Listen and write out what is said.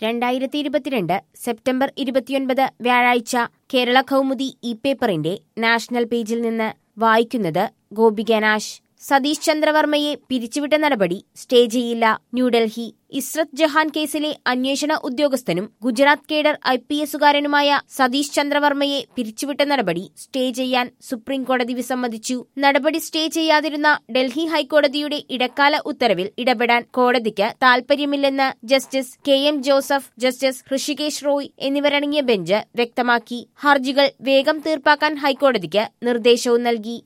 രണ്ടായിരത്തി ഇരുപത്തിരണ്ട് സെപ്റ്റംബർ ഇരുപത്തിയൊൻപത് വ്യാഴാഴ്ച കേരള കൗമുദി ഇ പേപ്പറിന്റെ നാഷണൽ പേജിൽ നിന്ന് വായിക്കുന്നത് ഗോപിക നാശ് സതീഷ് ചന്ദ്രവർമ്മയെ പിരിച്ചുവിട്ട നടപടി സ്റ്റേ ചെയ്യില്ല ന്യൂഡൽഹി ഇസ്രത് ജഹാൻ കേസിലെ അന്വേഷണ ഉദ്യോഗസ്ഥനും ഗുജറാത്ത് കേഡർ ഐ പി എസുകാരനുമായ സതീഷ് ചന്ദ്രവർമ്മയെ പിരിച്ചുവിട്ട നടപടി സ്റ്റേ ചെയ്യാൻ സുപ്രീം കോടതി വിസമ്മതിച്ചു നടപടി സ്റ്റേ ചെയ്യാതിരുന്ന ഡൽഹി ഹൈക്കോടതിയുടെ ഇടക്കാല ഉത്തരവിൽ ഇടപെടാൻ കോടതിക്ക് താൽപര്യമില്ലെന്ന് justice K M Joseph justice Hrishikesh Roy എന്നിവരടങ്ങിയ ബെഞ്ച് വ്യക്തമാക്കി ഹർജികൾ വേഗം തീർപ്പാക്കാൻ ഹൈക്കോടതിക്ക് നിർദ്ദേശവും നൽകി